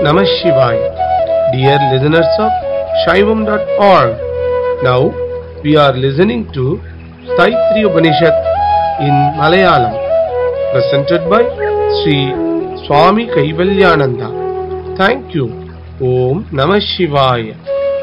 Namah Shivaya. Dear listeners of Shaivam.org, now we are listening to Saitri Upanishad in Malayalam, presented by Sri Swami Kaivalyananda. Thank you. Om Namah Shivaya.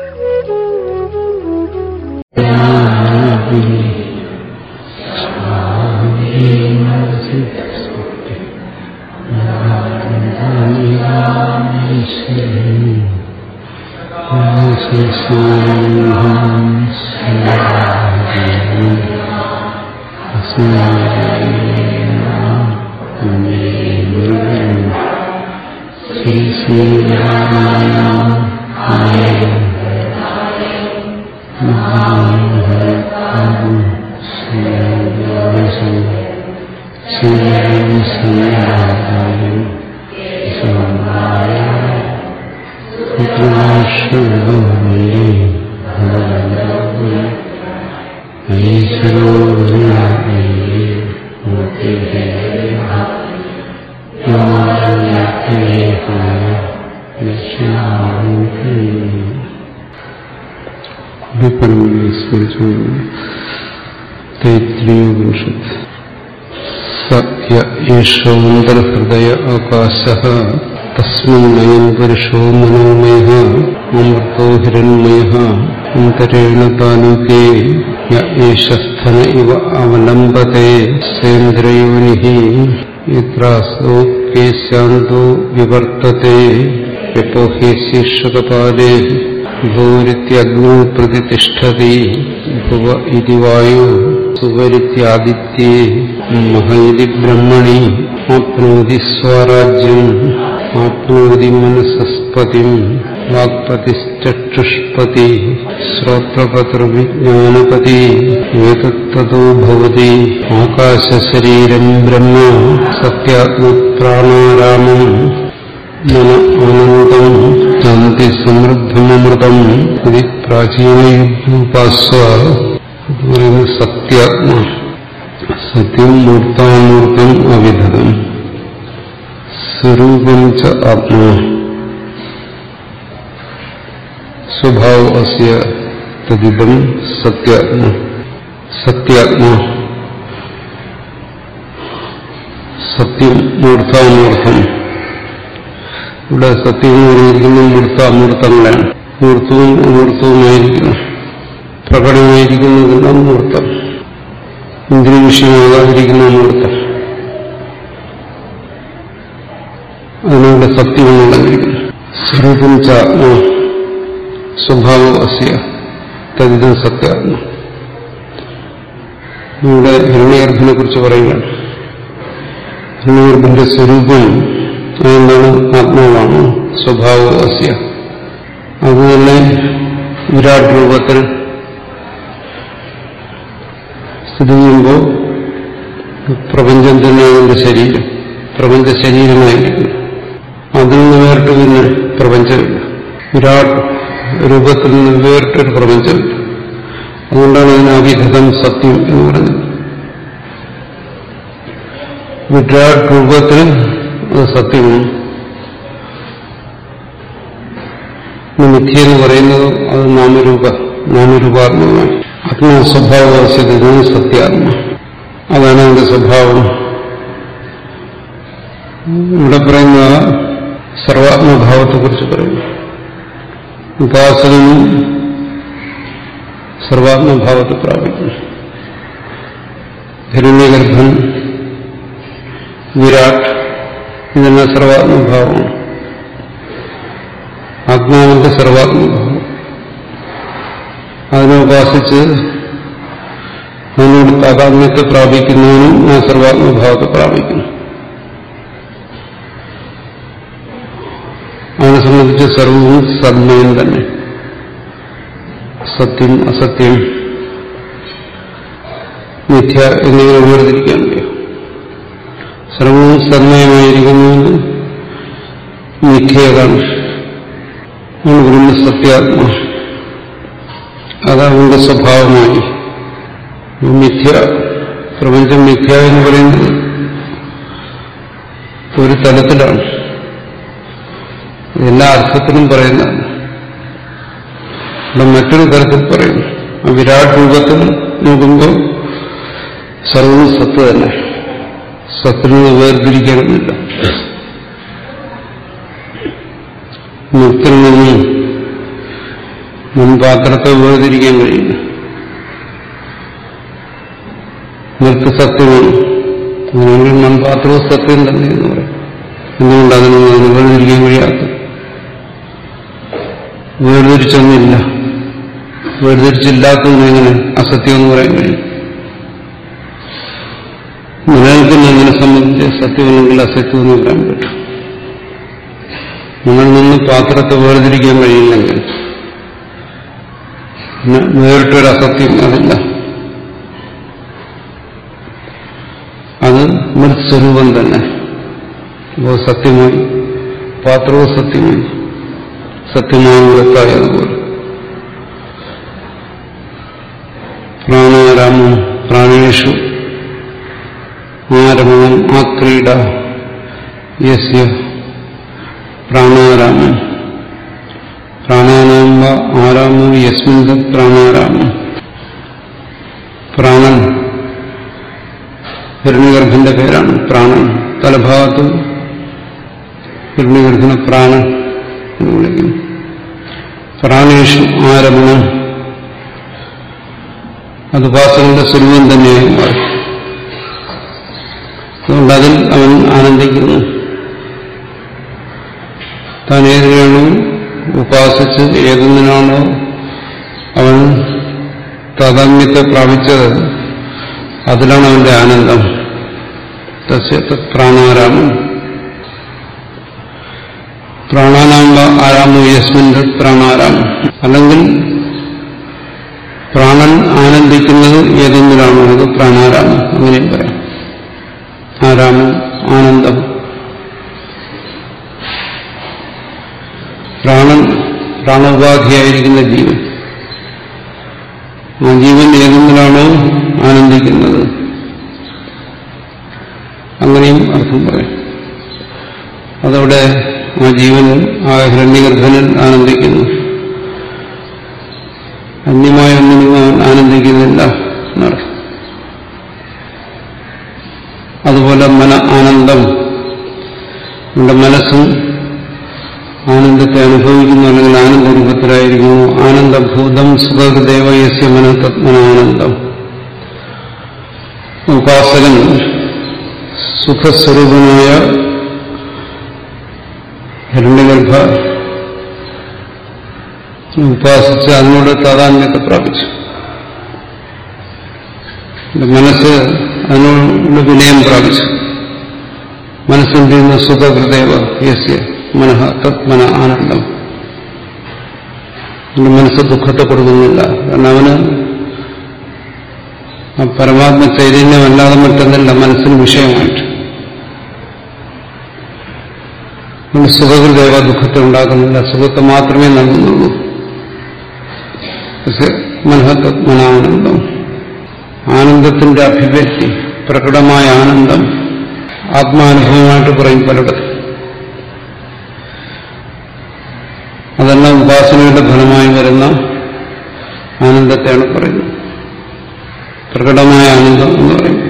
തൈത്രീയോപനിഷത്ത് യേശോന്തർഹൃദയ ആകാശ തസ്മിന്നയം പുരുഷോ മനോമയ അമൃതോ ഹിരൺമയ അന്തരേണ താലൂകേ യേശസ്ഥന ഇവ അവലംബത്തെ സേന്ദ്രയോനി യത്രാസോ കേശാന്തോ വിവർത്തത്തെ യപ്പോ he ശീർഷകപാലേ ഭൂരിത്യഗ്നോ പ്രതിഷ്ഠതി ഭുവ ഇതി വായു സുവരിത്യാദിത്യേ മഹൈതി ബ്രഹ്മണി ആപ്നോതി സ്വരാജ്യം ആപ്നോതി മനസസ്പതി വാക്പതിശ്ചക്ഷുഷ്പതി ശ്രോത്രപതിർവിജ്ഞാനപതി ഏതത്തോ ഭവതി ആകാശശരീരം ബ്രഹ്മ സത്യാത്മപ്രാണാരാമം മന ആനന്ദം ശാന്തി സമൃദ്ധമൃതം ഇത് പ്രാചീനയുഗോപാസ്വ പറയുന്നത് സത്യാത്മ സത്യം മൂർത്താമൂർത്തം അവിധതം സ്വരൂപം ച ആത്മാ സ്വഭാവ അസ്യ തദിദം സത്യാത്മ സത്യാത്മ സത്യം മൂർത്താമൂർത്തം ഇവിടെ സത്യം എന്ന് പറഞ്ഞിരിക്കുന്ന മൂർത്ത അമൂർത്തങ്ങളാണ് മൂർത്തവും അമൂർത്തവുമായിരിക്കുന്നു പ്രകടമായിരിക്കുന്നതെല്ലാം മൂർത്തം ഇന്ദ്രിയ വിഷയമാകാതിരിക്കുന്ന മൂർത്തം അതിനുള്ള സത്യം എന്നുള്ളതിരിക്കുന്നു സ്വരൂപം ചാത്മ സ്വഭാവം അസ്യ തദിതം സത്യാത്മ ഇവിടെ ഹിരണ്യഗർഭനെ കുറിച്ച് പറയുകയാണ് ഹിരണ്യഗർഭന്റെ സ്വരൂപം അതെന്താണ് ആത്മാവാണ് സ്വഭാവം അസ്യ അതുതന്നെ വിരാട് രൂപത്തിൽ സ്ഥിതി ചെയ്യുമ്പോൾ പ്രപഞ്ചം തന്നെ അതിന്റെ ശരീരം പ്രപഞ്ച ശരീരമായിരിക്കും അതിൽ നിന്ന് വേറിട്ട് പിന്നെ പ്രപഞ്ചമില്ല വിരാട് രൂപത്തിൽ നിന്ന് വേറിട്ടൊരു പ്രപഞ്ചമില്ല അതുകൊണ്ടാണ് അതിന് അവിധതം സത്യം എന്ന് പറഞ്ഞത് വിരാട് രൂപത്തിൽ അത് സത്യമാണ് മിഥ്യ എന്ന് പറയുന്നത് അത് നാമരൂപ നാമരൂപാത്മകമാണ് ആത്മസ്വഭാവശത്തിന് സത്യാത്മ അതാണ് അതിന്റെ സ്വഭാവം ഇവിടെ പറയുന്ന സർവാത്മഭാവത്തെക്കുറിച്ച് പറയുന്നു ഉപാസകനും സർവാത്മഭാവത്തെ പ്രാപിക്കുന്നു ഹിരണ്യഗർഭൻ വിരാട് ഇതെല്ലാം സർവാത്മഭാവമാണ് ആത്മാവിന്റെ സർവാത്മഭാവം അതിനെ ഉപാസിച്ച് അതിനോട് താതാത്മ്യത്തെ പ്രാപിക്കുന്നതിനും ആ സർവാത്മഭാവത്തെ പ്രാപിക്കുന്നു അതിനെ സംബന്ധിച്ച് സർവവും സന്മയം തന്നെ സത്യം അസത്യം മിഥ്യ എന്നിങ്ങനെ വേർതിരിക്കാൻ കഴിയും സർവവും സന്മയമായിരിക്കുന്നതിന് മിഥ്യതാണ് ബ്രഹ്മ സത്യാത്മ അതവന്റെ സ്വഭാവമായി മിഥ്യ പ്രപഞ്ചം മിഥ്യ എന്ന് പറയുന്നത് ഒരു തലത്തിലാണ് എല്ലാ അർത്ഥത്തിലും പറയുന്നതാണ് ഇവിടെ മറ്റൊരു തരത്തിൽ പറയുന്നു ആ വിരാട് രൂപത്തിൽ നോക്കുമ്പോൾ സർവവും സത്ത് തന്നെ സത്തിൽ നിന്ന് വേർതിരിക്കണമെന്നില്ല മുത്തിൽ നിന്നും മുൻപാത്രത്തെ വേർതിരിക്കാൻ കഴിയില്ല നിർത്ത് സത്യമാണ് അങ്ങനെയെങ്കിൽ മൺപാത്രവും സത്യം തന്നെ എന്ന് പറയും എന്തുകൊണ്ട് അതിനൊന്നും അതിന് വേർതിരിക്കാൻ കഴിയാത്ത വേർതിരിച്ചൊന്നുമില്ല വേർതിരിച്ചില്ലാത്തതിന് എങ്ങനെ അസത്യം എന്ന് പറയാൻ കഴിയും നിലനിൽക്കുന്നതിനെ സംബന്ധിച്ച് സത്യമല്ലെങ്കിൽ അസത്യം എന്ന് പറയാൻ പറ്റും നിങ്ങൾ നിന്ന് പാത്രത്തെ വേർതിരിക്കാൻ കഴിയില്ലെങ്കിൽ പിന്നെ വേറിട്ടൊരു അസത്യം അതില്ല അത് മൃത്സ്വരൂപം തന്നെ അപ്പോൾ സത്യമായി പാത്രവും സത്യമായി സത്യമാണ് വൃത്തായതുപോലെ പ്രാണാരാമം പ്രാണേഷു ആരമണം ആ ക്രീഡ യസ്യ പ്രാണാരാമം പ്രാണാനാം വ ആരാമോ യസ്മിൻ തത് പ്രാണാരാമം പ്രാണൻ ഹിരണ്യഗർഭന്റെ പേരാണ് പ്രാണൻ തലഭാഗത്ത് ഹിരണ്യഗർഭനെ പ്രാണൻ എന്ന് വിളിക്കുന്നു പ്രാണേഷു ആരമണം അത് ഉപാസകന്റെ സ്വരൂപം തന്നെയായി മാറി അതുകൊണ്ട് അതിൽ അവൻ ആനന്ദിക്കുന്നു താൻ ഏതിനാണോ ഉപാസിച്ച് ഏതൊന്നിനാണോ അവൻ താതാത്മ്യത്തെ പ്രാപിച്ചത് അതിലാണ് അവന്റെ ആനന്ദം തസ്യ തത് പ്രാണാരാമം പ്രാണാനാമ്പ ആരാമോ യസ്മിൻ തത് പ്രാണാരാമം അല്ലെങ്കിൽ പ്രാണൻ ആനന്ദിക്കുന്നത് ഏതൊന്നിലാണോ അത് പ്രാണാരാമം അങ്ങനെയും പറയാം ആരാമം ആനന്ദം പ്രാണൻ പ്രാണോപാധിയായിരിക്കുന്ന ജീവൻ ആ ജീവൻ ഏതെങ്കിലാണോ ആനന്ദിക്കുന്നത് അങ്ങനെയും അർത്ഥം പറയാം അതവിടെ ആ ജീവൻ ആ ഹിരണ്യഗർഭനിൽ ആനന്ദിക്കുന്നു അന്യമായ ഒന്നിനും അവൻ ആനന്ദിക്കുന്നില്ല എന്നർത്ഥം അതുപോലെ മന ആനന്ദം നമ്മുടെ മനസ്സും ആനന്ദത്തെ അനുഭവിക്കുന്നു അല്ലെങ്കിൽ ആനന്ദരൂപത്തിലായിരിക്കുന്നു ആനന്ദഭൂതം സുഖദേവ യസ്യ മനതത്മനാനന്ദം ഉപാസകൻ സുഖസ്വരൂപനായ ഹിരണ്യഗർഭ ഉപാസിച്ച് അതിനോട് താതാന്യത്തെ പ്രാപിച്ചു മനസ്സ് അതിനോട് വിനയം പ്രാപിച്ചു മനസ്സെന്ത് ചെയ്യുന്ന സുഖഹൃദയവ യസ്യ മനഃ തത്മന ആനന്ദം അവന്റെ മനസ്സ് ദുഃഖത്തെ കൊടുക്കുന്നില്ല കാരണം അവന് ആ പരമാത്മ ചൈതന്യമല്ലാതെ മറ്റൊന്നല്ല മനസ്സിന് വിഷയമായിട്ട് അതുകൊണ്ട് സുഖഹൃദയവ ദുഃഖത്തെ ഉണ്ടാക്കുന്നില്ല സുഖത്തെ മാത്രമേ നൽകുന്നുള്ളൂ മനഃതത്മനാനന്ദം ആനന്ദത്തിന്റെ അഭിവ്യക്തി പ്രകടമായ ആനന്ദം ആത്മാനുഭവമായിട്ട് പറയും പലയിടത്തും അതെല്ലാം ഉപാസനയുടെ ഫലമായി വരുന്ന ആനന്ദത്തെയാണ് പറയുന്നത് പ്രകടമായ ആനന്ദം എന്ന് പറയുന്നത്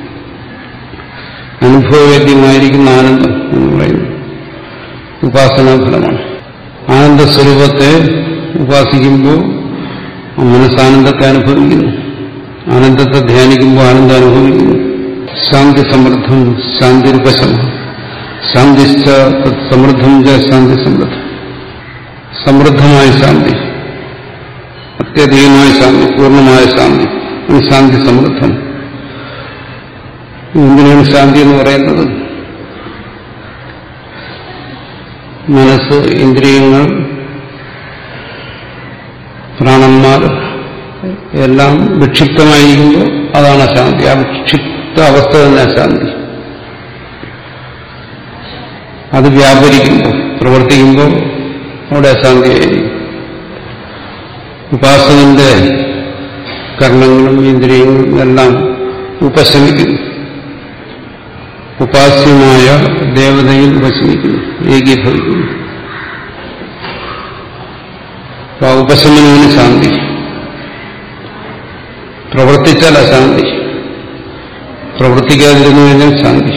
അനുഭവവേദ്യമായിരിക്കുന്ന ആനന്ദം എന്ന് പറയുന്നത് ഉപാസനാ ഫലമാണ് ആനന്ദസ്വരൂപത്തെ ഉപാസിക്കുമ്പോൾ മനസ്സാനന്ദത്തെ അനുഭവിക്കുന്നു ആനന്ദത്തെ ധ്യാനിക്കുമ്പോൾ ആനന്ദം അനുഭവിക്കുന്നു ശാന്തി സമൃദ്ധം ശാന്തിരുപശമ ശാന്തിശ്ച സമൃദ്ധം ച ശാന്തി സമൃദ്ധം സമൃദ്ധമായ ശാന്തി അത്യധികമായ ശാന്തി പൂർണ്ണമായ ശാന്തി അത് ശാന്തി സമൃദ്ധം എന്തിനാണ് ശാന്തി എന്ന് പറയുന്നത് മനസ്സ് ഇന്ദ്രിയങ്ങൾ പ്രാണന്മാർ എല്ലാം വിക്ഷിപ്തമായിരിക്കുമ്പോൾ അതാണ് ശാന്തി ആ വിക്ഷിപ്ത അവസ്ഥ തന്നെ ശാന്തി അത് വ്യാപരിക്കുമ്പോൾ പ്രവർത്തിക്കുമ്പോൾ അവിടെ അശാന്തിയായിരിക്കും ഉപാസകന്റെ കർണങ്ങളും ഇന്ദ്രിയങ്ങളും എല്ലാം ഉപശമിക്കുന്നു ഉപാസ്യമായ ദേവതയിൽ ഉപശമിക്കുന്നു ഏകീഭവിക്കുന്നു അപ്പൊ ആ ഉപശമനത്തിന് ശാന്തി പ്രവർത്തിച്ചാൽ അശാന്തി പ്രവർത്തിക്കാതിരുന്നു കഴിഞ്ഞാൽ ശാന്തി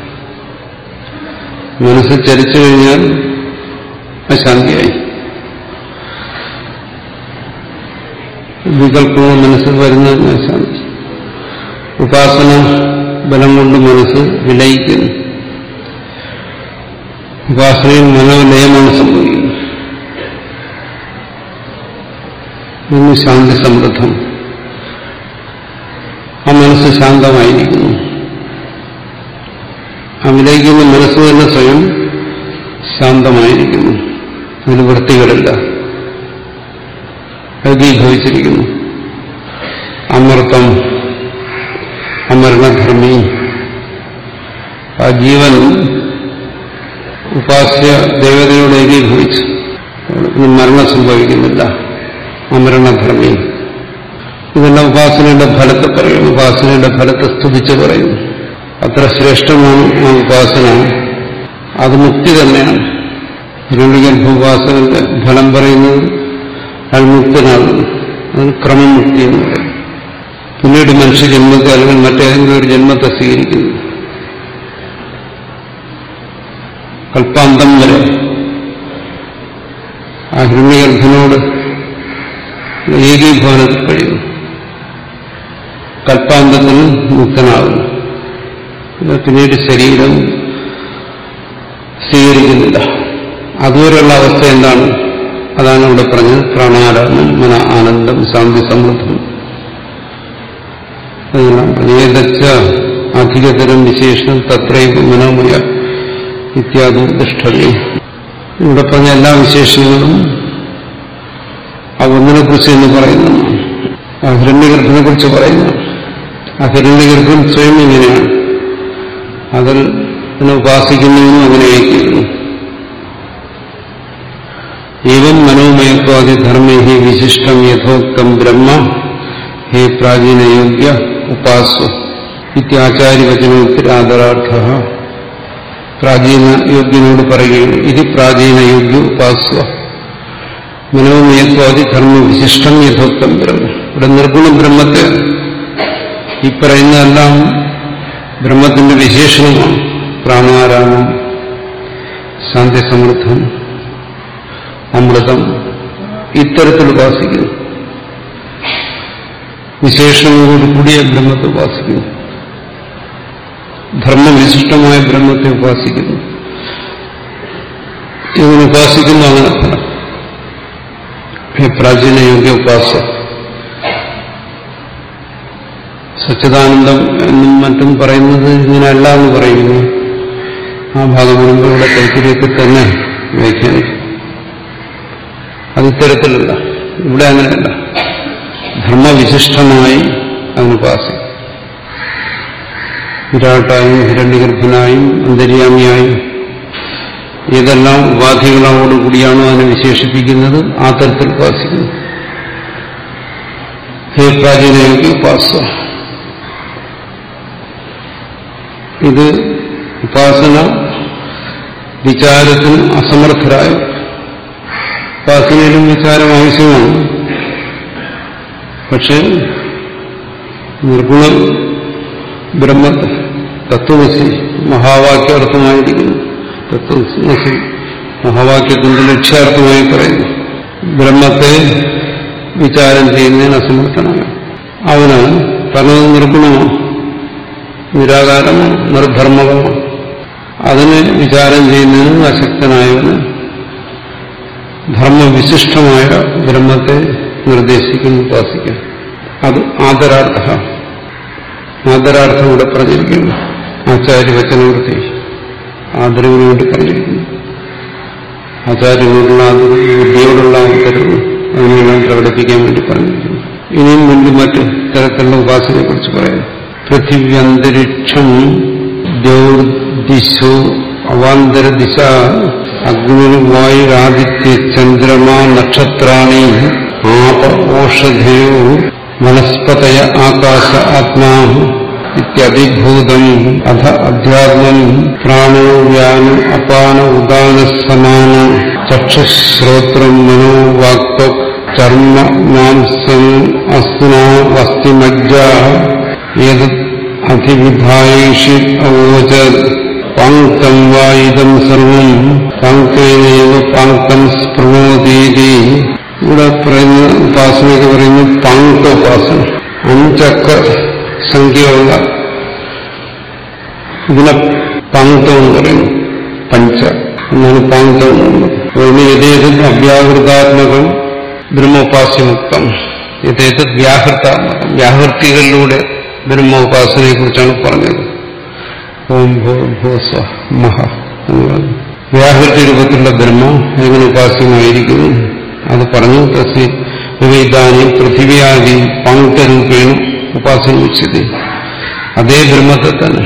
മനസ്സ് ചലിച്ചു കഴിഞ്ഞാൽ അശാന്തിയായി വികല്പങ്ങൾ മനസ്സിൽ വരുന്ന അശാന്തി ഉപാസന ബലം കൊണ്ട് മനസ്സ് വിലയിക്കുന്നു ഉപാസനയിൽ മനോലയമാണ് സംഭവിക്കുന്നത് ഇന്ന് ശാന്തി സമൃദ്ധം ആ മനസ്സ് ശാന്തമായിരിക്കുന്നു ആ വിലയിക്കുന്ന മനസ്സ് തന്നെ സ്വയം ശാന്തമായിരിക്കുന്നു അതിന് വൃത്തികളില്ല ഏകീഭവിച്ചിരിക്കുന്നു അമൃതം അമരണധർമ്മി ആ ജീവൻ ഉപാസ്യ ദേവതയോട് ഏകീഭവിച്ചു ഇനി മരണം സംഭവിക്കുന്നില്ല അമരണധർമ്മി ഇതെല്ലാം ഉപാസനയുടെ ഫലത്തെ പറയുന്നു ഉപാസനയുടെ ഫലത്തെ സ്തുതിച്ച് പറയുന്നു അത്ര ശ്രേഷ്ഠമാണ് ആ ഉപാസന അത് മുക്തി തന്നെയാണ് ഹിരണ്യഗർഭ ഉപാസനയുടെ ഫലം പറയുന്നത് അയാൾ മുക്തനാകുന്നു അതിന് ക്രമമുക്തി എന്ന് പറയും പിന്നീട് മനുഷ്യ ജന്മത്തെ അല്ലെങ്കിൽ മറ്റേതെങ്കിലും ഒരു ജന്മത്തെ സ്വീകരിക്കുന്നു കൽപ്പാന്തം വരെ ആ ഹിരണ്യഗർഭനോട് ഏകീഭവനത്തിൽ കഴിയുന്നു കൽപ്പാന്തത്തിൽ മുക്തനാകുന്നു പിന്നീട് ശരീരം സ്വീകരിക്കുന്നില്ല അതുവരെയുള്ള അവസ്ഥ എന്താണ് അതാണ് ഇവിടെ പറഞ്ഞത് പ്രാണാരാമം മന ആനന്ദം ശാന്തി സമൃദ്ധം അതെല്ലാം പറഞ്ഞു ഏതച്ച അധികതരം വിശേഷം തത്രൈവ മനോമയ ഇത്യാദി ദുഷ്ടവ്യം ഇവിടെ പറഞ്ഞ എല്ലാ വിശേഷങ്ങളും ആ ഒന്നിനെ കുറിച്ച് എന്ന് പറയുന്നു ആ ഹിരണ്യഗർഭനെ കുറിച്ച് പറയുന്നു ആ ഹിരണ്യഗർഭൻ സ്വയം ഇങ്ങനെയാണ് അതിൽ അതിനെ ഉപാസിക്കുന്നതിനും അങ്ങനെ ഏക്കുന്നു ഏവം മനോമയത്വാദി ധർമ്മേ ഹി വിശിഷ്ടം യഥോക്തം ബ്രഹ്മ ഹേ പ്രാചീനയോഗ്യ ഉപാസ്വ ഇത്യാചാര്യവചനോത്തിരാദരാർത്ഥ പ്രാചീന യോഗ്യനോട് പറയുകയാണ് ഇത് പ്രാചീനയോഗ്യ ഉപാസ്വ മനോമയത്വാദി ധർമ്മ വിശിഷ്ടം യഥോക്തം ബ്രഹ്മ ഇവിടെ നിർഗുണ ബ്രഹ്മത്തെ ഈ പറയുന്നതെല്ലാം ബ്രഹ്മത്തിന്റെ വിശേഷണമാണ് പ്രാണാരാമം ശാന്തി സമൃദ്ധം അമൃതം ഇത്തരത്തിൽ ഉപാസിക്കുന്നു വിശേഷങ്ങളോട് കൂടിയ ബ്രഹ്മത്തെ ഉപാസിക്കുന്നു ധർമ്മവിശിഷ്ടമായ ബ്രഹ്മത്തെ ഉപാസിക്കുന്നു ഇതിന് ഉപാസിക്കുന്ന അങ്ങനെ ഫലം പ്രാചീന യോഗ്യ ഉപാസ സച്ചിദാനന്ദം എന്നും മറ്റും പറയുന്നത് ഇങ്ങനെയല്ല എന്ന് പറയുന്നു ആ ഭാഗം വരുമ്പോൾ ഇവിടെ കൈത്തിരിയത്തിൽ തന്നെ വ്യാഖ്യാനിക്കും അത് ഇത്തരത്തിലല്ല ഇവിടെ അങ്ങനെയല്ല ധർമ്മവിശിഷ്ടമായി അതിനുപാസിക്കും വിരാട്ടായും ഹിരണ്യഗർഭനായും അന്തര്യാമിയായും ഏതെല്ലാം ഉപാധികളോടുകൂടിയാണോ അതിനെ വിശേഷിപ്പിക്കുന്നത് ആ തരത്തിൽ ഉപാസിക്കുന്നു ഹേ പ്രാചീനയോഗ്യ ഉപാസ ഇത് ഉപാസന വിചാരത്തിന് അസമർത്ഥരായ ഉപാസനയിലും വിചാരം ആവശ്യമാണ് പക്ഷെ നിർഗുണ ബ്രഹ്മ തത്വമസി മഹാവാക്യാർത്ഥമായിരിക്കുന്നു തത്വമസി മഹാവാക്യത്തിന്റെ ലക്ഷ്യാർത്ഥമായി പറയുന്നു ബ്രഹ്മത്തെ വിചാരം ചെയ്യുന്നതിന് അസമർത്ഥനാണ് അവന് പറഞ്ഞത് നിർഗുണമാണ് നിരാകാരമാണ് നിർധർമ്മകമാണ് അതിനെ വിചാരം ചെയ്യുന്നതിന് അശക്തനായവന് ധർമ്മവിശിഷ്ടമായ ബ്രഹ്മത്തെ നിർദ്ദേശിക്കുന്നു ഉപാസിക്കാൻ അത് ആദരാർത്ഥ ആദരാർത്ഥം ഇവിടെ പറഞ്ഞിരിക്കുന്നു ആചാര്യവചനവൃത്തി ആദരവിന് വേണ്ടി പറഞ്ഞിരിക്കുന്നു ആചാര്യനോടുള്ള ആദരവ് ബുദ്ധിയോടുള്ള ആദരവ് അതിനെല്ലാം പ്രകടിപ്പിക്കാൻ വേണ്ടി പറഞ്ഞിരിക്കുന്നു ഇനിയും മുൻപ് മറ്റ് തരത്തിലുള്ള ഉപാസനയെ കുറിച്ച് പറയുന്നു പൃഥിവ്യന്തരിക്ഷം ദ്യോർദിശോ അവാന്തരദിശ അഗ്നിർവായുരാദിത്യ ചന്ദ്രമ നക്ഷത്രാണി ആപ ഓഷധയോ വനസ്പതയ ആകാശ ആത്മാ ഇത്യതിഭൂതം അധ അധ്യാത്മം പ്രാണോ വ്യാനം അപാന ഉദാന സമാന ചക്ഷുശ്രോത്രം മനോ വാക്വ ചർമ്മ മാംസം അസ്ന വസ്തിമജ്ജ ഏതത് അധിവിധായേഷി അവോച പാങ്ക്തം വാ ഇതം സർവം പാങ്ക്തേനൈവ പാങ്ക്തം സ്പൃണോതീതി ഇവിടെ പറയുന്ന ഉപാസനയ്ക്ക് പറയുന്നു പാങ്ക്ത ഉപാസന അഞ്ചക്ക സംഖ്യയുള്ള ഇതിനെ പാങ്ക്തം എന്ന് പറയുന്നു പഞ്ച എന്നാണ് പാങ്ക്തം എന്നുള്ളത് അതുകൊണ്ട് യഥേത് അവ്യാഹൃതാത്മകം ബ്രഹ്മോപാസ്യമുക്തം യഥേത് വ്യാഹൃതാത്മകം വ്യാഹൃത്തികളിലൂടെ ബ്രഹ്മോപാസനയെ കുറിച്ചാണ് പറഞ്ഞത് ഓം ഭോ ഭോ സ്വ മഹ എന്ന് പറഞ്ഞു വ്യാഹൃതി രൂപത്തിലുള്ള ബ്രഹ്മം എങ്ങനെ ഉപാസ്യമായിരിക്കുന്നു അത് പറഞ്ഞു തസ്യ വിവേദാനി പൃഥിവ്യാദി പാങ്ക്തരൂപേണ ഉപാസന ഉച്ചതി അതേ ബ്രഹ്മത്തെ തന്നെ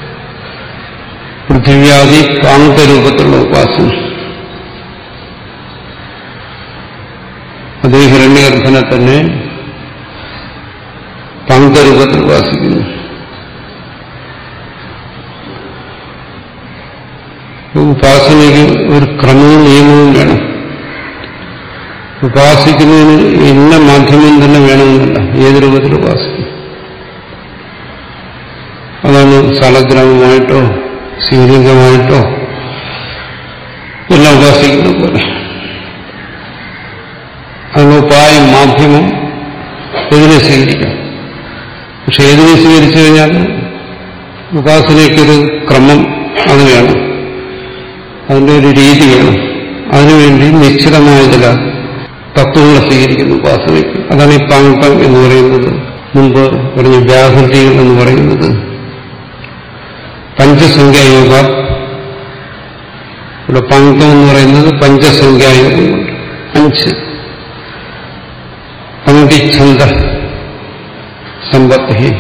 പൃഥിവ്യാദി പാങ്ക്തരൂപത്തിലുള്ള ഉപാസന അതേ ഹിരണ്യഗർഭനെ തന്നെ പാങ്ക്തരൂപത്തിൽ ഉപാസിക്കുന്നു ഉപാസനയ്ക്ക് ഒരു ക്രമവും നിയമവും വേണം ഉപാസിക്കുന്നതിന് ഇന്ന മാധ്യമം തന്നെ വേണമെന്നില്ല ഏത് രൂപത്തിൽ ഉപാസിക്കും അതാണ് സ്ഥലഗ്രാമമായിട്ടോ ശിവലിംഗമായിട്ടോ എല്ലാം ഉപാസിക്കുന്ന പോലെ അതിന് ഉപായം മാധ്യമം എതിനെ സ്വീകരിക്കാം പക്ഷെ ഏതിനെ സ്വീകരിച്ചു കഴിഞ്ഞാൽ ഉപാസനയ്ക്കൊരു ക്രമം അത് വേണം അതിന്റെ ഒരു രീതി വേണം അതിനുവേണ്ടി നിശ്ചിതമായ ചില തത്വങ്ങളെ സ്വീകരിക്കുന്നു ഉപാസനയ്ക്ക് അതാണ് ഈ പാങ്കം എന്ന് പറയുന്നത് മുമ്പ് പറഞ്ഞ വ്യാഹൃതികൾ എന്ന് പറയുന്നത് പഞ്ചസംഖ്യായോഗ ഇവിടെ പങ്കം എന്ന് പറയുന്നത് പഞ്ചസംഖ്യായോഗമുണ്ട് അഞ്ച് പങ്കിച്ഛന്ത സമ്പത്തി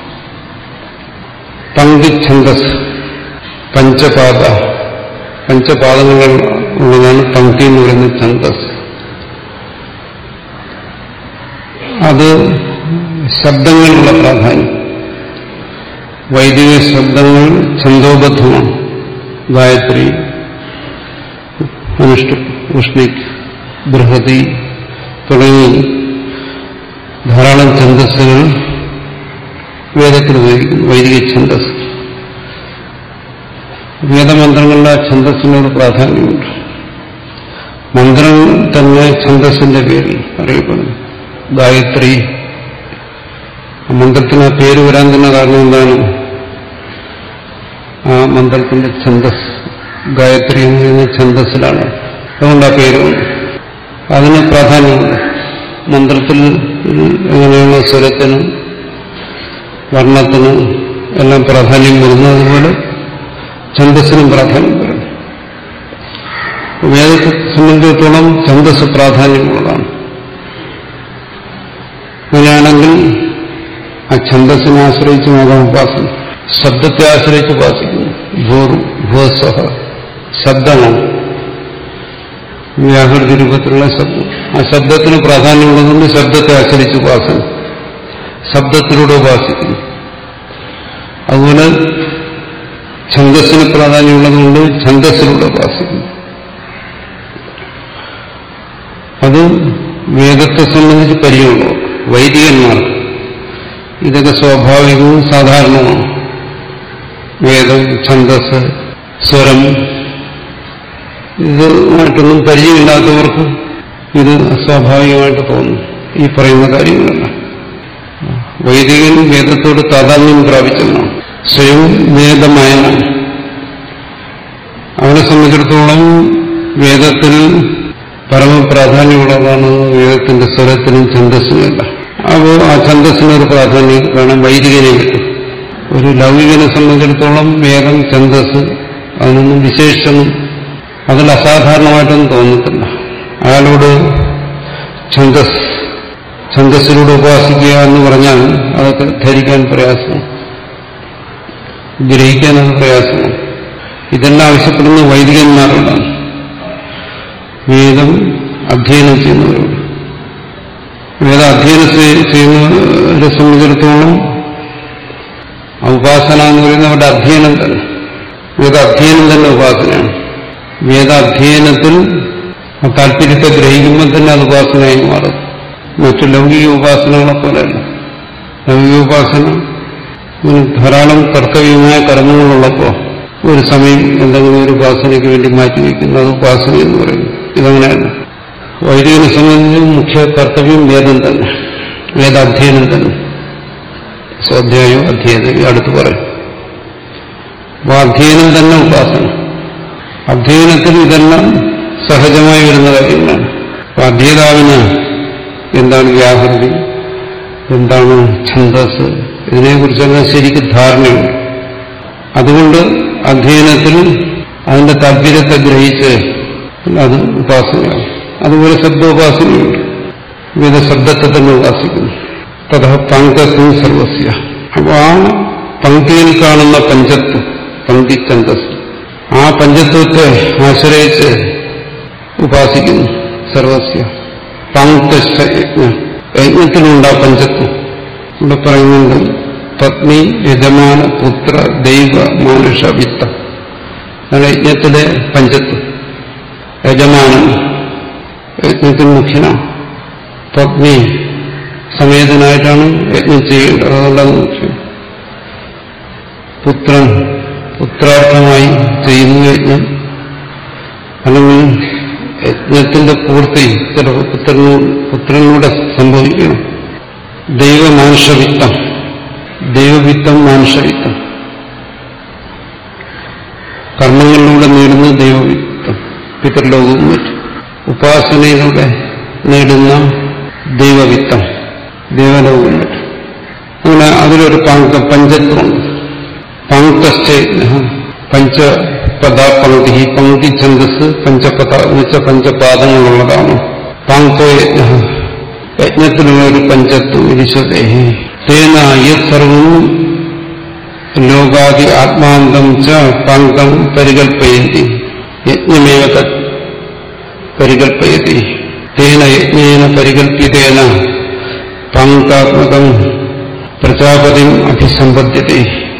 പങ്കിച്ഛന്ദസ് പഞ്ചപാദ പഞ്ചപാദങ്ങൾ ഉള്ളതാണ് പങ്ക്തി എന്ന് പറയുന്ന ഛന്ദസ് അത് ശബ്ദങ്ങളുള്ള പ്രാധാന്യം വൈദിക ശബ്ദങ്ങൾ ഛന്ദോബദ്ധമാണ് ഗായത്രി അനുഷ്ഠ ഉഷ്ണിക് ബൃഹതി തുടങ്ങി ധാരാളം ഛന്ദസ്സുകൾ വേദത്തിൽ ഉപയോഗിക്കുന്നു വൈദിക ഛന്ദസ് വേദമന്ത്രങ്ങളുടെ ഛന്ദസ്സിനോട് പ്രാധാന്യമുണ്ട് മന്ത്രം തന്നെ ഛന്ദസ്സിന്റെ പേരിൽ അറിയപ്പെടുന്നു ഗായത്രി ആ മന്ത്രത്തിന് ആ പേര് വരാൻ തന്നെ കാരണം എന്താണ് ആ മന്ത്രത്തിന്റെ ഛന്ദസ് ഗായത്രി എന്ന് പറയുന്ന ഛന്ദസ്സിലാണ് അതുകൊണ്ട് ആ പേര് വന്നു അതിന് പ്രാധാന്യമുണ്ട് മന്ത്രത്തിൽ എങ്ങനെയാണ് സ്വരത്തിന് വർണ്ണത്തിന് എല്ലാം പ്രാധാന്യം വരുന്നത് അതുപോലെ ഛന്ദസ്സിനും പ്രാധാന്യം വരുന്നു വേദത്തെ സംബന്ധിച്ചിടത്തോളം ഛന്ദസ് പ്രാധാന്യമുള്ളതാണ് അങ്ങനെയാണെങ്കിൽ ആ ഛന്ദസ്സിനെ ആശ്രയിച്ച് നോക്കാം ഉപാസന ശബ്ദത്തെ ആശ്രയിച്ച് ഉപാസിക്കുന്നു ഭൂർ ഭൂസ്വഹ ശബ്ദമാണ് വ്യാഹൃതി രൂപത്തിലുള്ള ശബ്ദം ആ ശബ്ദത്തിന് പ്രാധാന്യമുള്ളതുകൊണ്ട് ശബ്ദത്തെ ആശ്രയിച്ച് ഉപാസന ശബ്ദത്തിലൂടെ ഉപാസിക്കുന്നു അതുപോലെ ഛന്ദസ്സിന് പ്രാധാന്യമുള്ളതുകൊണ്ട് ഛന്ദസ്സിലൂടെ ഉപാസിക്കുന്നു അത് വേദത്തെ സംബന്ധിച്ച് പരിചയമുള്ളവർ വൈദികന്മാർക്ക് ഇതൊക്കെ സ്വാഭാവികവും സാധാരണവുമാണ് വേദം ഛന്ദസ് സ്വരം ഇതുമായിട്ടൊന്നും പരിചയമില്ലാത്തവർക്ക് ഇത് സ്വാഭാവികമായിട്ട് തോന്നും ഈ പറയുന്ന കാര്യങ്ങളല്ല വൈദികൻ വേദത്തോട് താതാത്മ്യം പ്രാപിച്ചെന്നാണ് സ്വയം വേദമയനാണ് അവനെ സംബന്ധിച്ചിടത്തോളം വേദത്തിൽ പരമപ്രാധാന്യമുള്ളതാണ് വേദത്തിന്റെ സ്വരത്തിനും ഛന്ദസ്സിനുമല്ല അപ്പോൾ ആ ഛന്ദസ്സിനൊരു പ്രാധാന്യം വേണം വൈദികനെ കിട്ടും ഒരു ലൗകികനെ സംബന്ധിച്ചിടത്തോളം വേദം ഛന്ദസ് അതിനൊന്നും വിശേഷമൊന്നും അതിൽ അസാധാരണമായിട്ടൊന്നും തോന്നത്തില്ല അയാളോട് ഛന്ദസ് ഛന്ദസ്സിലൂടെ ഉപാസിക്കുക എന്ന് പറഞ്ഞാൽ അതൊക്കെ ധരിക്കാൻ പ്രയാസമാണ് ഗ്രഹിക്കാൻ അത് പ്രയാസമാണ് ഇതെല്ലാം ആവശ്യപ്പെടുന്ന വൈദികന്മാരോടാണ് വേദം അധ്യയനം ചെയ്യുന്നവരോട് വേദ അധ്യയനം ചെയ്യുന്നവരെ സംബന്ധിച്ചിടത്തോളം ഉപാസന എന്ന് പറയുന്നത് അവരുടെ അധ്യയനം തന്നെ വേദാധ്യയനം തന്നെ ഉപാസനയാണ് വേദാധ്യയനത്തിൽ ആ താല്പര്യത്തെ ഗ്രഹിക്കുമ്പോൾ തന്നെ അത് ഉപാസനയായി മാറും മറ്റു ലൗകിക ഉപാസനകളെ പോലെയല്ല ലൗകിക ഉപാസന ഇതിന് ധാരാളം കർത്തവ്യമായ കർമ്മങ്ങളുള്ളപ്പോൾ ഒരു സമയം എന്തെങ്കിലും ഒരു ഉപാസനയ്ക്ക് വേണ്ടി മാറ്റിവെക്കുന്നു അത് ഉപാസന എന്ന് പറയുന്നു ഇതങ്ങനെയല്ല വൈദികനെ സംബന്ധിച്ച് മുഖ്യ കർത്തവ്യം വേദം തന്നെ വേദാധ്യയനം തന്നെ സ്വാധ്യായോ അധ്യയനം അടുത്ത് പറയും അപ്പൊ അധ്യയനം തന്നെ ഉപാസന അധ്യയനത്തിൽ ഇതെല്ലാം സഹജമായി വരുന്ന കാര്യങ്ങളാണ് അപ്പൊ അധ്യേതാവിന് എന്താണ് വ്യാഹൃതി എന്താണ് ഛന്ദസ് ഇതിനെക്കുറിച്ചെല്ലാം ശരിക്കും ധാരണയുണ്ട് അതുകൊണ്ട് അധ്യയനത്തിൽ അതിന്റെ താല്പര്യത്തെ ഗ്രഹിച്ച് അത് ഉപാസനയാകും അതുപോലെ ശബ്ദോപാസനയുണ്ട് വേദശബ്ദത്തെ തന്നെ ഉപാസിക്കുന്നു തഥ പങ്കത്വം സർവസ്യ അപ്പോൾ ആ പങ്ക്തിയിൽ കാണുന്ന പഞ്ചത്വം പങ്ക്തി ഛന്ദസ് ആ പഞ്ചത്വത്തെ ആശ്രയിച്ച് ഉപാസിക്കുന്നു സർവസ്യ പങ്ക്തശ്ച യജ്ഞം യജ്ഞത്തിലുണ്ട് ആ പഞ്ചത്വം ഇവിടെ പറയുന്നുണ്ട് പത്നി യജമാന പുത്ര ദൈവ മാനുഷ വിത്ത അതാണ് യജ്ഞത്തിലെ പഞ്ചത്വം യജമാനൻ യജ്ഞത്തിൽ മുഖ്യനാണ് പത്നി സമേതനായിട്ടാണ് യജ്ഞം ചെയ്യേണ്ടത് അതുകൊണ്ടത് മുഖ്യം പുത്രൻ പുത്രാർത്ഥമായി ചെയ്യുന്ന യജ്ഞം അല്ലെങ്കിൽ യജ്ഞത്തിന്റെ പൂർത്തി ചിലപ്പോൾ പുത്രനോട് പുത്രനിലൂടെ സംഭവിക്കണം ദൈവമാനുഷവിത്തം ദൈവവിത്തം മാനുഷവിത്തം കർമ്മങ്ങളിലൂടെ നേടുന്ന ദൈവവിത്തം പിതൃലോകവും മറ്റും ഉപാസനയിലൂടെ നേടുന്ന ദൈവവിത്തം ദേവലോകവും മറ്റും അങ്ങനെ അതിലൊരു പങ്ക പഞ്ചത്വമുണ്ട് പങ്ക്തശ്ച പഞ്ചപദ പങ്ക്തി പങ്ക്തി ഛന്ദസ് പഞ്ചപദ എന്ന് വെച്ചാൽ പഞ്ചപാദങ്ങളുള്ളതാണ് പാങ്ക്തോ യജ്ഞ യജ്ഞത്തിലുള്ള ഒരു പഞ്ചത്വം ഇരിശതേ തേന യത് സർവവും ലോകാദി ആത്മാന്തം ച പാങ്കം പരികൽപ്പയന്തി യജ്ഞമേവ തത് പരികൽപ്പയതി തേന യജ്ഞേന പരികൽപ്പിതേന പാങ്കാത്മകം പ്രജാപതി അഭിസമ്പദ്യത്തെ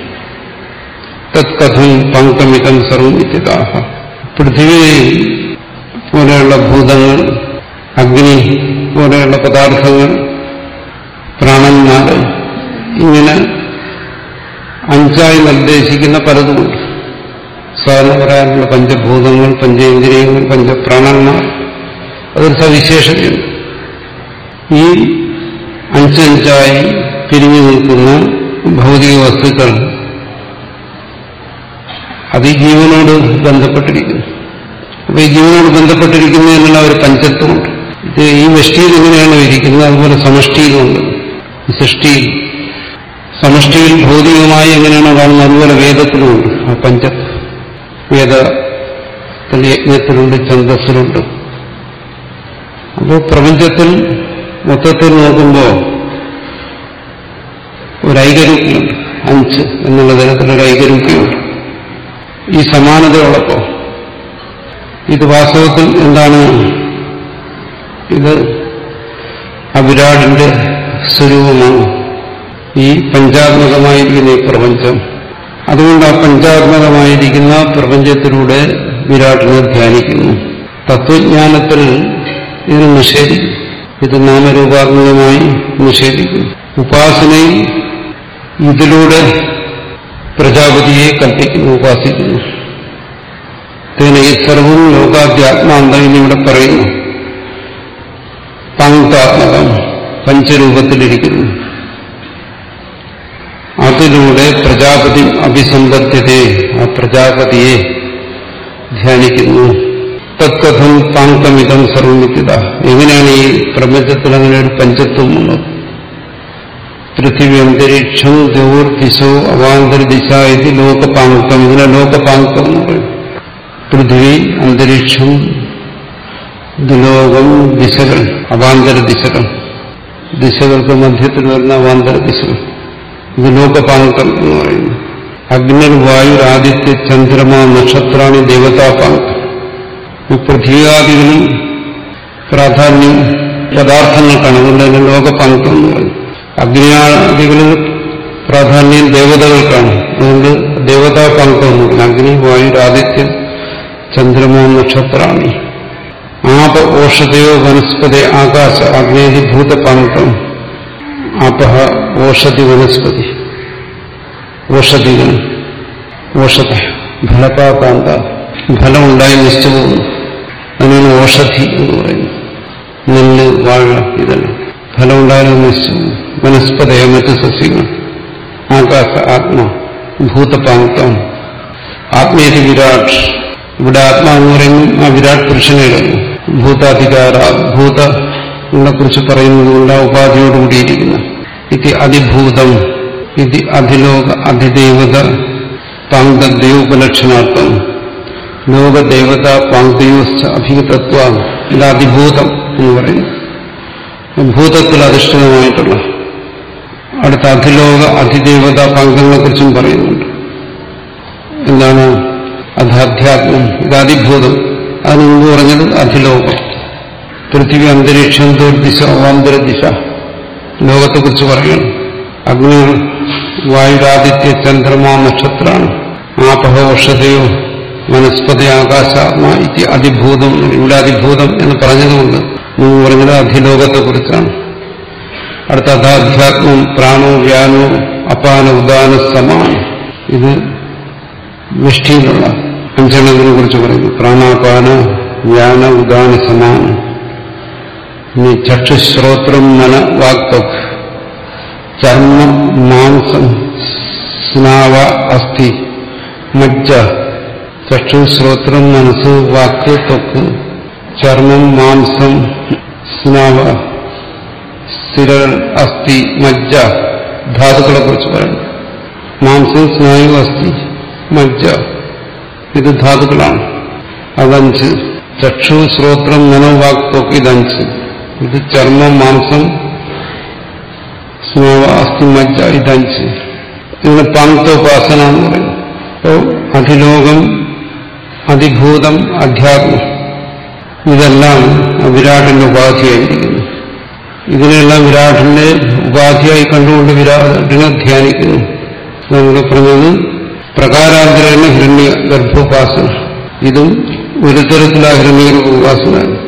തത്കഥം പങ്കമിതം സർവം ഇത്യതാഹ പൃഥ്വി പോലെയുള്ള ഭൂതങ്ങൾ അഗ്നി പോലെയുള്ള പദാർത്ഥങ്ങൾ പ്രാണന്മാര് ഇങ്ങനെ അഞ്ചായി നിർദ്ദേശിക്കുന്ന പലതുമുണ്ട് സാധാരണ പറയാനുള്ള പഞ്ചഭൂതങ്ങൾ പഞ്ചേന്ദ്രിയങ്ങൾ പഞ്ചപ്രാണന്മാർ അതൊരു സവിശേഷതയുണ്ട് ഈ അഞ്ചഞ്ചായി പിരിഞ്ഞു നിൽക്കുന്ന ഭൗതിക വസ്തുക്കൾ അത് ഈ ജീവനോട് ബന്ധപ്പെട്ടിരിക്കുന്നു അപ്പൊ ഈ ജീവനോട് ബന്ധപ്പെട്ടിരിക്കുന്നതിനുള്ള ഒരു പഞ്ചത്വമുണ്ട് ഇത് ഈ വ്യഷ്ടിയിൽ എങ്ങനെയാണോ ഇരിക്കുന്നത് അതുപോലെ സമഷ്ടിയിലുമുണ്ട് സൃഷ്ടിയിൽ സമഷ്ടിയിൽ ഭൗതികമായി എങ്ങനെയാണോ കാണുന്നത് അതുപോലെ വേദത്തിലുമുണ്ട് ആ പഞ്ചത്വം വേദത്തിൽ യജ്ഞത്തിലുണ്ട് ഛന്ദസ്സിലുണ്ട് അപ്പോൾ പ്രപഞ്ചത്തിൽ മൊത്തത്തിൽ നോക്കുമ്പോൾ ഒരു ഐകരൂപ്യമുണ്ട് അഞ്ച് എന്നുള്ള തരത്തിലൊരു ഐകരൂപ്യമുണ്ട് ഈ സമാനതയുള്ളപ്പോ ഇത് വാസ്തവത്തിൽ എന്താണ് ഇത് അവിരാടിന്റെ സ്വരൂപമാണ് ഈ പഞ്ചാത്മകമായിരിക്കുന്ന ഈ പ്രപഞ്ചം അതുകൊണ്ട് ആ പഞ്ചാത്മകമായിരിക്കുന്ന പ്രപഞ്ചത്തിലൂടെ വിരാട്ടിനെ ധ്യാനിക്കുന്നു തത്വജ്ഞാനത്തിൽ ഇതിനെ നിഷേധിക്കും ഇത് നാമരൂപാത്മകമായി നിഷേധിക്കുന്നു ഉപാസനയിൽ ഇതിലൂടെ പ്രജാപതിയെ കൽപ്പിക്കുന്നു ഉപാസിക്കുന്നു തേന ഈ സർവം ലോകാദ്യാത്മാന്തം എന്നിവിടെ പറയുന്നു പങ്കാത്മകം പഞ്ചരൂപത്തിലിരിക്കുന്നു അതിലൂടെ പ്രജാപതി അഭിസമ്പദ്ധ്യതയെ ആ പ്രജാപതിയെ ധ്യാനിക്കുന്നു തത്കഥം പാങ്കമിതം സർവമിത്യത എങ്ങനെയാണ് ഈ പ്രപഞ്ചത്തിൽ അങ്ങനെ ഒരു പഞ്ചത്വം ഉള്ളത് പൃഥിവി അന്തരീക്ഷം ദൗർ ദിശോ അവാന്തര ദിശ ഇത് ലോകപാങ്കം ഇതിനെ ലോകപാങ്കം എന്ന് പറയും പൃഥിവി അന്തരീക്ഷം ദുലോകം ദിശകൾ അവാന്തര ദിശകൾ ദിശകൾക്ക് മധ്യത്തിൽ വരുന്ന അവാന്തര ദിശകൾ ഇത് ലോകപാങ്കം എന്ന് പറയുന്നു അഗ്നിർ വായു ആദിത്യ ചന്ദ്രമ നക്ഷത്രാണി ദേവതാപാങ്കം ഈ പൃഥ്വിയാദികളിൽ പ്രാധാന്യം പദാർത്ഥങ്ങൾക്കാണ് അതുകൊണ്ട് തന്നെ ലോകപാങ്കം എന്ന് പറയുന്നു അഗ്നിയാദികളിൽ പ്രാധാന്യം ദേവതകൾക്കാണ് അതുകൊണ്ട് ദേവതാ പങ്കം എന്ന് പറഞ്ഞു അഗ്നി വായു ആദിത്യം ചന്ദ്രമോ നക്ഷത്രാണി ആപ ഓഷധയോ വനസ്പതി ആകാശ അഗ്നേതി ഭൂതപങ്കം ആപഹ ഓഷധി വനസ്പതി ഓഷധികൾ ഓഷധ ഫലപാകാന്ത ഫലമുണ്ടായി നശിച്ചു പോകുന്നു അതിനാണ് ഓഷധി എന്ന് പറയുന്നത് നെല്ല് വാഴ ഇതെല്ലാം ഫലമുണ്ടായാലും നശിച്ചു പോകും വനസ്പതയോ മറ്റ് സസ്യങ്ങൾ ആകാശ ആത്മ ഭൂതപാങ്കം ആത്മീയതി വിരാട് ഇവിടെ ആത്മാ എന്ന് പറയുന്നു ആ വിരാട് പുരുഷനെ ഇടുന്നു ഭൂതാധികാര ഭൂതങ്ങളെ കുറിച്ച് പറയുന്നതുകൊണ്ട് ആ ഉപാധിയോടുകൂടിയിരിക്കുന്നു ഇത് അതിഭൂതം ഇത് അതിലോക അതിദേവത പാങ്ക്തദ്വയോപലക്ഷണാർത്ഥം ലോകദേവത പാങ്ക്തയോശ്ച അഭിഗതത്വ ഇത് അതിഭൂതം എന്ന് പറയുന്നു ഭൂതത്തിൽ അധിഷ്ഠിതമായിട്ടുള്ള അടുത്ത അധിലോക അതിദേവത പങ്കങ്ങളെ കുറിച്ചും പറയുന്നുണ്ട് എന്താണ് അത് അധ്യാത്മം ഇത് അതിഭൂതം അതിന് മുമ്പ് പറഞ്ഞത് അധിലോകം പൃഥ്വി അന്തരീക്ഷം ദുർദിശ അവാന്തരദിശ ലോകത്തെക്കുറിച്ച് പറയണം അഗ്നി വായുരാദിത്യ ചന്ദ്രമ നക്ഷത്രമാണ് ആപഹ ഔഷധയോ വനസ്പതി ആകാശാത്മ ഇത് അതിഭൂതം ഇവിടെ അതിഭൂതം എന്ന് പറഞ്ഞതുകൊണ്ട് മുമ്പ് പറഞ്ഞത് അധിലോകത്തെക്കുറിച്ചാണ് അടുത്ത അധാധ്യാത്മം പ്രാണോ വ്യാനോ അപാന ഉദാന സമാണ് ഇത് വിഷ്ടിയിലുള്ള അഞ്ചെണ്ണത്തിനെ കുറിച്ച് പറയുന്നു പ്രാണാപാന വ്യാന ഉദാന സമാണ് ഇനി ചക്ഷുശ്രോത്രം മന വാക്തക് ചർമ്മം മാംസം സ്നാവ അസ്ഥി മജ്ജ ചക്ഷുശ്രോത്രം മനസ്സ് വാക്ക് ത്വക്ക് ചർമ്മം മാംസം സ്നാവ സ്ഥിര അസ്ഥി മജ്ജ ധാതുക്കളെ കുറിച്ച് പറയുന്നു മാംസം സ്നായു അസ്ഥി മജ്ജ ഇത് ധാതുക്കളാണ് അതഞ്ച് ചക്ഷു ശ്രോത്രം മനോവാക്തൊക്കെ ഇതഞ്ച് ഇത് ചർമ്മം മാംസം സ്നാവ അസ്ഥി മജ്ജ ഇതഞ്ച് ഇവിടെ പാങ്ക്തോപാസന എന്ന് പറയുന്നു അപ്പോൾ അധിലോകം അതിഭൂതം അധ്യാത്മം ഇതെല്ലാം വിരാടിന്റെ ഉപാധിയായിരിക്കുന്നു ഇതിനെല്ലാം വിരാടിന്റെ ഉപാധിയായി കണ്ടുകൊണ്ട് വിരാടിനെ ധ്യാനിക്കുന്നു നമ്മൾ പറഞ്ഞത് പ്രകാരാന്തരേണ ഹിരണ്യ ഗർഭോപാസന ഇതും ഒരു തരത്തിലുള്ള ഹിരണ്യ ഉപാസന